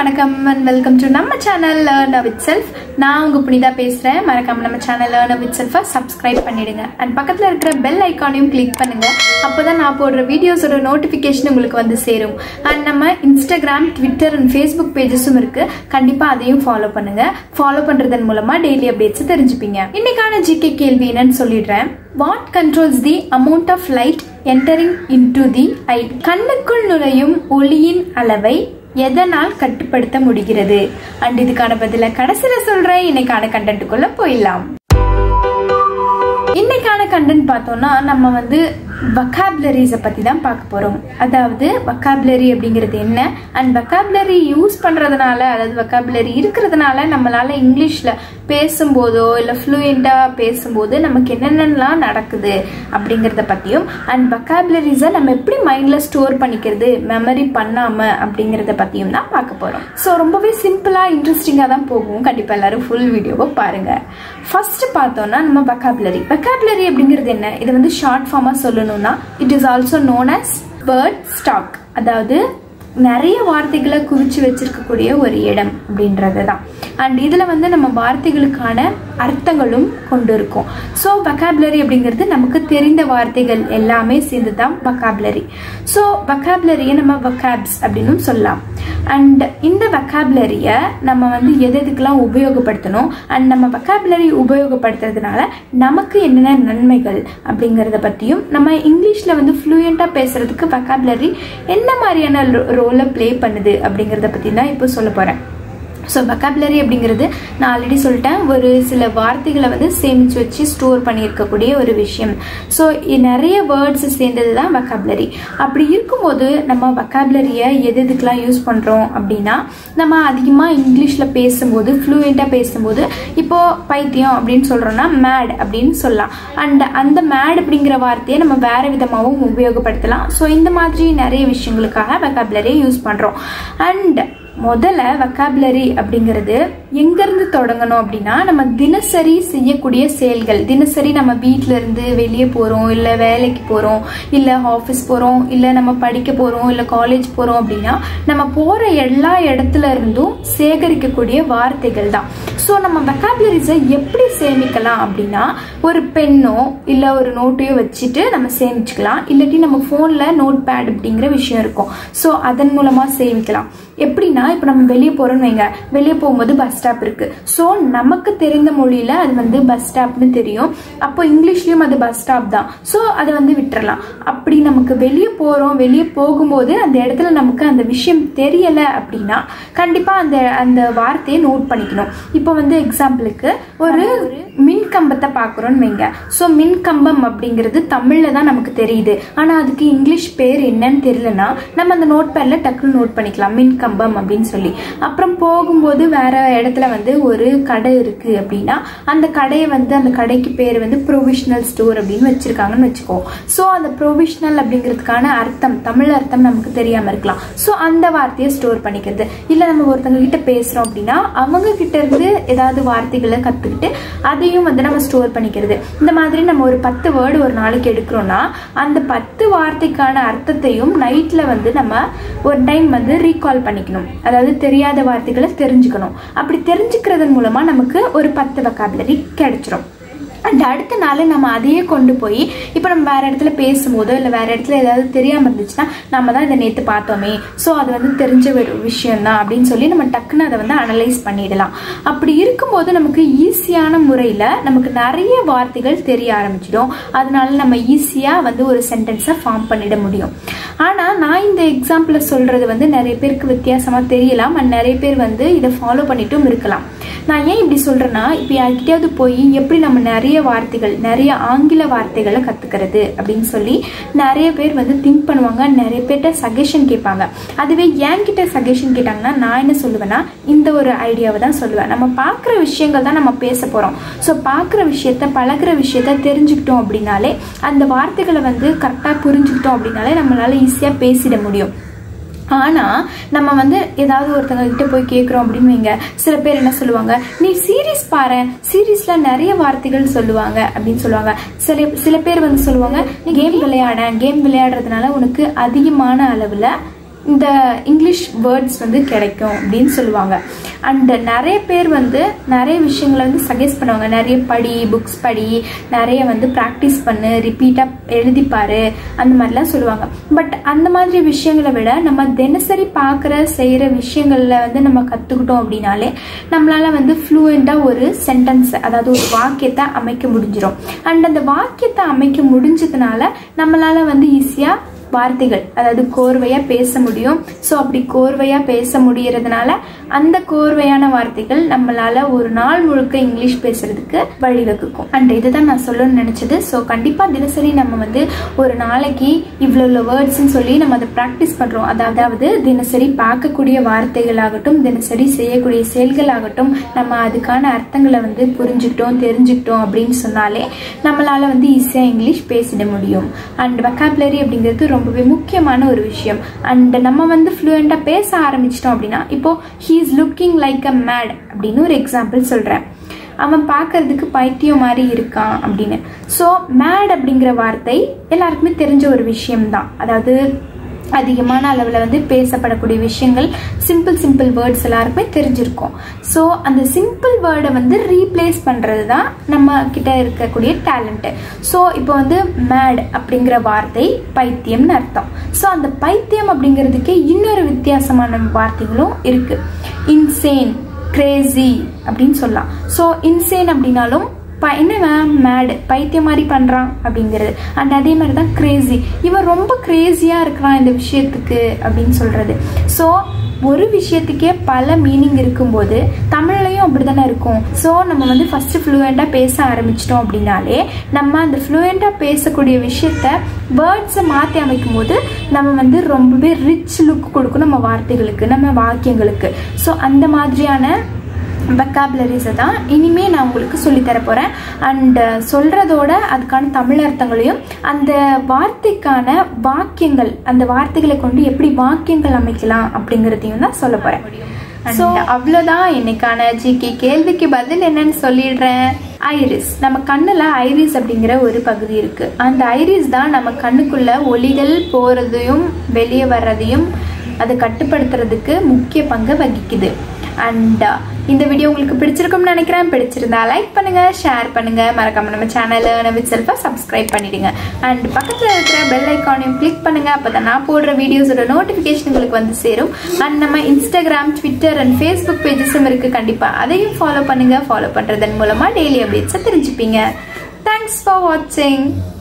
வணக்கம் and welcome to நம்ம channel learn with self நான் உங்க புனிதா பேசுறேன் மறக்காம நம்ம சேனல் லேர்ன் வித் செல்ஃபை சப்ஸ்கிரைப் பண்ணிடுங்க அண்ட் பக்கத்துல இருக்கிற பெல் ஐக்கானையும் கிளிக் பண்ணுங்க அப்பதான் நான் போடுற வீடியோஸோட நோட்டிபிகேஷன் உங்களுக்கு வந்து சேரும் அண்ட் நம்ம இன்ஸ்டாகிராம் ட்விட்டர் அண்ட் ஃபேஸ்புக் பேஜஸும் இருக்கு கண்டிப்பா அதையும் ஃபாலோ பண்ணுங்க ஃபாலோ பண்றதன் மூலமா டெய்லி அப்டேட்ஸ் தெரிஞ்சுப்பீங்க இன்னைக்கான ஜிகே கேள்வி என்னன்னு சொல்லிடுறேன் what controls the amount of light entering into the eye கண்ணுக்குள் நுழையும் ஒளியின் அளவை எதனால் கட்டுப்படுத்த முடிகிறது அண்ட் இதுக்கான பதில கடைசியில சொல்றேன் இன்னைக்கான கண்டென்ட்டுக்குள்ள போயிடலாம் இன்னைக்கான கண்டென்ட் பார்த்தோம்னா நம்ம வந்து வக்காபுலரிஸை பற்றி தான் பார்க்க போகிறோம் அதாவது வக்காபுலரி அப்படிங்கிறது என்ன அண்ட் வக்காபுலரி யூஸ் பண்ணுறதுனால அதாவது வக்காபுலரி இருக்கிறதுனால நம்மளால இங்கிலீஷில் பேசும்போதோ இல்லை ஃப்ளூயண்ட்டாக பேசும்போது நமக்கு என்னென்னலாம் நடக்குது அப்படிங்கிறத பற்றியும் அண்ட் வக்காபுலரிஸை நம்ம எப்படி மைண்டில் ஸ்டோர் பண்ணிக்கிறது மெமரி பண்ணாமல் அப்படிங்கிறத பற்றியும் தான் பார்க்க போகிறோம் ஸோ ரொம்பவே சிம்பிளாக இன்ட்ரெஸ்டிங்காக தான் போகும் கண்டிப்பாக எல்லாரும் ஃபுல் வீடியோவை பாருங்கள் ஃபர்ஸ்ட் பார்த்தோம்னா நம்ம வக்காபுலரி வக்காபுலரி அப்படிங்கிறது என்ன இது வந்து ஷார்ட் ஃபார்மாக சொல்லணும்னா it is also known as word stock அதாவது நிறைய வார்த்தைகளை குவிச்சு வச்சிருக்கக்கூடிய ஒரு இடம் அப்படின்றது தான் அண்ட் இதில் வந்து நம்ம வார்த்தைகளுக்கான அர்த்தங்களும் கொண்டு இருக்கும் ஸோ வக்காபுலரி அப்படிங்கிறது நமக்கு தெரிந்த வார்த்தைகள் எல்லாமே சேர்ந்து தான் வக்காபுலரி ஸோ வக்காபுலரியை நம்ம வக்காப்ஸ் அப்படின்னு சொல்லலாம் அண்ட் இந்த வக்காபுலரியை நம்ம வந்து எது எதுக்கெல்லாம் உபயோகப்படுத்தணும் அண்ட் நம்ம வக்காபுலரி உபயோகப்படுத்துறதுனால நமக்கு என்னென்ன நன்மைகள் அப்படிங்கிறத பற்றியும் நம்ம இங்கிலீஷில் வந்து ஃப்ளூயண்ட்டாக பேசுறதுக்கு வக்காபுலரி என்ன மாதிரியான ரோலை ப்ளே பண்ணுது அப்படிங்கிறத பற்றி தான் இப்போ சொல்ல போகிறேன் ஸோ வக்காபுலரி அப்படிங்கிறது நான் ஆல்ரெடி சொல்லிட்டேன் ஒரு சில வார்த்தைகளை வந்து சேமித்து வச்சு ஸ்டோர் பண்ணியிருக்கக்கூடிய ஒரு விஷயம் ஸோ நிறைய வேர்ட்ஸ் சேர்ந்தது தான் வக்காபுலரி அப்படி இருக்கும்போது நம்ம வக்காபுலரியை எது எதுக்கெலாம் யூஸ் பண்ணுறோம் அப்படின்னா நம்ம அதிகமாக இங்கிலீஷில் பேசும்போது ஃப்ளூயண்ட்டாக பேசும்போது இப்போது பைத்தியம் அப்படின்னு சொல்கிறோன்னா மேட் அப்படின்னு சொல்லலாம் அண்ட் அந்த மேட் அப்படிங்கிற வார்த்தையை நம்ம வேறு விதமாகவும் உபயோகப்படுத்தலாம் ஸோ இந்த மாதிரி நிறைய விஷயங்களுக்காக வக்காபுலரியை யூஸ் பண்ணுறோம் அண்ட் முதல்ல வக்காபுலரி அப்படிங்கிறது எங்கேருந்து தொடங்கணும் அப்படின்னா நம்ம தினசரி செய்யக்கூடிய செயல்கள் தினசரி நம்ம வீட்டில இருந்து வெளியே போகிறோம் இல்லை வேலைக்கு போகிறோம் இல்லை ஆஃபீஸ் போகிறோம் இல்லை நம்ம படிக்க போகிறோம் இல்லை காலேஜ் போகிறோம் அப்படின்னா நம்ம போகிற எல்லா இடத்துல இருந்தும் சேகரிக்கக்கூடிய வார்த்தைகள் தான் ஸோ நம்ம வெக்காபுலரிஸை எப்படி சேமிக்கலாம் அப்படின்னா ஒரு பெண்ணோ இல்லை ஒரு நோட்டையோ வச்சுட்டு நம்ம சேமிச்சுக்கலாம் இல்லாட்டி நம்ம ஃபோனில் நோட் பேட் அப்படிங்கிற விஷயம் இருக்கும் ஸோ அதன் மூலமாக சேமிக்கலாம் எப்படின்னா இப்போ நம்ம வெளியே போகிறோம்னு வைங்க வெளியே போகும்போது பஸ் ஸ்டாப் இருக்குது ஸோ நமக்கு தெரிந்த மொழியில் அது வந்து பஸ் ஸ்டாப்னு தெரியும் அப்போ இங்கிலீஷ்லேயும் அது பஸ் ஸ்டாப் தான் ஸோ அதை வந்து விட்டுறலாம் அப்படி நமக்கு வெளியே போகிறோம் வெளியே போகும்போது அந்த இடத்துல நமக்கு அந்த விஷயம் தெரியலை அப்படின்னா கண்டிப்பாக அந்த அந்த வார்த்தையை நோட் பண்ணிக்கணும் இப்போ வந்து எக்ஸாம்பிளுக்கு ஒரு மின் கம்பத்தை பார்க்குறோன்னு வைங்க ஸோ மின் கம்பம் அப்படிங்கிறது தமிழில் தான் நமக்கு தெரியுது ஆனால் அதுக்கு இங்கிலீஷ் பேர் என்னன்னு தெரியலனா நம்ம அந்த நோட் பேடில் டக்குன்னு நோட் பண்ணிக்கலாம் மின் கம்பம் அப்படின்னு சொல்லி அப்புறம் போகும்போது வேற இடத்துல வந்து ஒரு கடை இருக்கு அப்படின்னா அந்த கடையை வந்து அந்த கடைக்கு பேர் வந்து ப்ரொவிஷனல் ஸ்டோர் அப்படின்னு வச்சிருக்காங்கன்னு வச்சுக்கோ ஸோ அந்த ப்ரொவிஷனல் அப்படிங்கிறதுக்கான அர்த்தம் தமிழ் அர்த்தம் நமக்கு தெரியாம இருக்கலாம் ஸோ அந்த வார்த்தையை ஸ்டோர் பண்ணிக்கிறது இல்லை நம்ம ஒருத்தவங்க கிட்ட பேசுறோம் அப்படின்னா அவங்க கிட்ட இருந்து ஏதாவது வார்த்தைகளை கத்துக்கிட்டு அதையும் வந்து நம்ம ஸ்டோர் பண்ணிக்கிறது இந்த மாதிரி நம்ம ஒரு பத்து வேர்டு ஒரு நாளைக்கு எடுக்கிறோம்னா அந்த பத்து வார்த்தைக்கான அர்த்தத்தையும் நைட்ல வந்து நம்ம ஒரு டைம் வந்து ரீகால் பண்ணிக்கணும் அதாவது தெரியாத வார்த்தைகளை தெரிஞ்சுக்கணும் அப்படி தெரிஞ்சுக்கிறதன் மூலமா நமக்கு ஒரு பத்து வக்காபுலரி கிடைச்சிரும் அண்ட் அடுத்த நாள் நம்ம அதையே கொண்டு போய் இப்போ நம்ம வேற இடத்துல பேசும்போதோ இல்லை வேற இடத்துல ஏதாவது தெரியாமல் இருந்துச்சுன்னா நம்ம தான் இதை நேற்று பார்த்தோமே ஸோ அது வந்து தெரிஞ்ச ஒரு விஷயம் தான் அப்படின்னு சொல்லி நம்ம டக்குன்னு அதை வந்து அனலைஸ் பண்ணிடலாம் அப்படி இருக்கும்போது நமக்கு ஈஸியான முறையில் நமக்கு நிறைய வார்த்தைகள் தெரிய ஆரம்பிச்சிடும் அதனால நம்ம ஈஸியாக வந்து ஒரு சென்டென்ஸை ஃபார்ம் பண்ணிட முடியும் ஆனால் நான் இந்த எக்ஸாம்பிளை சொல்கிறது வந்து நிறைய பேருக்கு வித்தியாசமாக தெரியலாம் அண்ட் நிறைய பேர் வந்து இதை ஃபாலோ பண்ணிட்டும் இருக்கலாம் நான் ஏன் இப்படி சொல்கிறேன்னா இப்போ யார்கிட்டயாவது போய் எப்படி நம்ம நிறைய வார்த்தைகள் நிறைய ஆங்கில வார்த்தைகளை கற்றுக்கிறது அப்படின்னு சொல்லி நிறைய பேர் வந்து திங்க் பண்ணுவாங்க நிறைய பேர்கிட்ட சஜஷன் கேட்பாங்க அதுவே என்கிட்ட சஜஷன் கேட்டாங்கன்னா நான் என்ன சொல்லுவேன்னா இந்த ஒரு ஐடியாவை தான் சொல்லுவேன் நம்ம பார்க்குற விஷயங்கள் தான் நம்ம பேச போகிறோம் ஸோ பார்க்குற விஷயத்த பழகிற விஷயத்த தெரிஞ்சுக்கிட்டோம் அப்படின்னாலே அந்த வார்த்தைகளை வந்து கரெக்டாக புரிஞ்சுக்கிட்டோம் அப்படின்னாலே நம்மளால ஈஸியாக பேசிட முடியும் ஆனால் நம்ம வந்து ஏதாவது ஒருத்தங்க கிட்ட போய் கேட்குறோம் அப்படின்னு வைங்க சில பேர் என்ன சொல்லுவாங்க நீ சீரீஸ் பாரு சீரீஸில் நிறைய வார்த்தைகள் சொல்லுவாங்க அப்படின்னு சொல்லுவாங்க சில சில பேர் வந்து சொல்லுவாங்க நீ கேம் விளையாட கேம் விளையாடுறதுனால உனக்கு அதிகமான அளவில் இந்த இங்கிலீஷ் வேர்ட்ஸ் வந்து கிடைக்கும் அப்படின்னு சொல்லுவாங்க அண்ட் நிறைய பேர் வந்து நிறைய விஷயங்களை வந்து சஜஸ்ட் பண்ணுவாங்க நிறைய படி புக்ஸ் படி நிறைய வந்து ப்ராக்டிஸ் பண்ணு ரிப்பீட்டாக எழுதிப்பாரு அந்த மாதிரிலாம் சொல்லுவாங்க பட் அந்த மாதிரி விஷயங்களை விட நம்ம தினசரி பார்க்குற செய்கிற விஷயங்களில் வந்து நம்ம கற்றுக்கிட்டோம் அப்படின்னாலே நம்மளால வந்து ஃப்ளூயண்ட்டாக ஒரு சென்டென்ஸ் அதாவது ஒரு வாக்கியத்தை அமைக்க முடிஞ்சிடும் அண்ட் அந்த வாக்கியத்தை அமைக்க முடிஞ்சதுனால நம்மளால வந்து ஈஸியாக வார்த்தைகள் அதாவது கோர்வையாக பேச முடியும் ஸோ அப்படி கோர்வையாக பேச முடியறதுனால அந்த கோர்வையான வார்த்தைகள் நம்மளால ஒரு நாள் முழுக்க இங்கிலீஷ் பேசுறதுக்கு வழிவகுக்கும் அண்ட் இதுதான் நான் சொல்லணும்னு நினச்சது ஸோ கண்டிப்பாக தினசரி நம்ம வந்து ஒரு நாளைக்கு இவ்வளோ இவ்வளோ வேர்ட்ஸ்ன்னு சொல்லி நம்ம அதை ப்ராக்டிஸ் பண்ணுறோம் அதாவது தினசரி பார்க்கக்கூடிய வார்த்தைகளாகட்டும் தினசரி செய்யக்கூடிய செயல்களாகட்டும் நம்ம அதுக்கான அர்த்தங்களை வந்து புரிஞ்சுக்கிட்டோம் தெரிஞ்சுக்கிட்டோம் அப்படின்னு சொன்னாலே நம்மளால வந்து ஈஸியாக இங்கிலீஷ் பேசிட முடியும் அண்ட் வெக்காபுலரி அப்படிங்கிறது ரொம்பவே முக்கியமான ஒரு விஷயம் அண்ட் நம்ம வந்து ஃப்ளூயண்ட்டாக பேச ஆரம்பிச்சிட்டோம் அப்படின்னா இப்போ he is looking like a mad அப்படின்னு ஒரு எக்ஸாம்பிள் சொல்கிறேன் அவன் பார்க்கறதுக்கு பைத்தியம் மாதிரி இருக்கான் அப்படின்னு ஸோ மேட் அப்படிங்கிற வார்த்தை எல்லாருக்குமே தெரிஞ்ச ஒரு விஷயம்தான் அதாவது அதிகமான அளவில் வந்து பேசப்படக்கூடிய விஷயங்கள் சிம்பிள் சிம்பிள் வேர்ட்ஸ் எல்லாருக்குமே தெரிஞ்சிருக்கும் ஸோ அந்த சிம்பிள் வேர்டை வந்து ரீப்ளேஸ் பண்ணுறது தான் நம்ம கிட்ட இருக்கக்கூடிய டேலண்ட்டு ஸோ இப்போ வந்து மேட் அப்படிங்கிற வார்த்தை பைத்தியம்னு அர்த்தம் ஸோ அந்த பைத்தியம் அப்படிங்கிறதுக்கே இன்னொரு வித்தியாசமான வார்த்தைகளும் இருக்குது இன்சேன் கிரேசி அப்படின்னு சொல்லலாம் ஸோ இன்சேன் அப்படின்னாலும் ப என்னங்க மேடு பைத்தியம் மாதிரி பண்ணுறான் அப்படிங்கிறது அண்ட் அதே மாதிரி தான் கிரேசி இவன் ரொம்ப க்ரேஸியாக இருக்கிறான் இந்த விஷயத்துக்கு அப்படின்னு சொல்கிறது ஸோ ஒரு விஷயத்துக்கே பல மீனிங் இருக்கும்போது தமிழ்லையும் அப்படி தானே இருக்கும் ஸோ நம்ம வந்து ஃபஸ்ட்டு ஃப்ளூயண்ட்டாக பேச ஆரம்பிச்சிட்டோம் அப்படின்னாலே நம்ம அந்த ஃப்ளூயண்ட்டாக பேசக்கூடிய விஷயத்த வேர்ட்ஸை மாற்றி அமைக்கும் போது நம்ம வந்து ரொம்பவே ரிச் லுக் கொடுக்கும் நம்ம வார்த்தைகளுக்கு நம்ம வாக்கியங்களுக்கு ஸோ அந்த மாதிரியான வெக்காபுலரிஸை தான் இனிமே நான் உங்களுக்கு சொல்லித்தர போகிறேன் அண்டு சொல்கிறதோட அதுக்கான தமிழ் அர்த்தங்களையும் அந்த வார்த்தைக்கான வாக்கியங்கள் அந்த வார்த்தைகளை கொண்டு எப்படி வாக்கியங்கள் அமைக்கலாம் அப்படிங்கிறதையும் தான் சொல்ல போகிறேன் ஸோ அவ்வளோதான் இன்னைக்கான ஜிகே கேள்விக்கு பதில் என்னன்னு சொல்லிடுறேன் ஐரிஸ் நம்ம கண்ணில் ஐரிஸ் அப்படிங்கிற ஒரு பகுதி இருக்கு அந்த ஐரிஸ் தான் நம்ம கண்ணுக்குள்ள ஒளிகள் போகிறதையும் வெளியே வர்றதையும் அதை கட்டுப்படுத்துறதுக்கு முக்கிய பங்கு வகிக்குது அண்ட் இந்த வீடியோ உங்களுக்கு பிடிச்சிருக்கும்னு நினைக்கிறேன் பிடிச்சிருந்தா லைக் பண்ணுங்க ஷேர் பண்ணுங்க மறக்காம நம்ம சேனலை நவித் செல்ஃபா சப்ஸ்கிரைப் பண்ணிடுங்க அண்ட் பக்கத்தில் இருக்கிற பெல் ஐக்கானையும் கிளிக் பண்ணுங்க அப்போ நான் போடுற வீடியோஸோட நோட்டிஃபிகேஷன் உங்களுக்கு வந்து சேரும் அண்ட் நம்ம இன்ஸ்டாகிராம் ட்விட்டர் அண்ட் ஃபேஸ்புக் பேஜஸும் இருக்கு கண்டிப்பாக அதையும் ஃபாலோ பண்ணுங்க ஃபாலோ பண்ணுறதன் மூலமாக டெய்லி அப்டேட்ஸை தெரிஞ்சுப்பீங்க தேங்க்ஸ் ஃபார் வாட்சிங்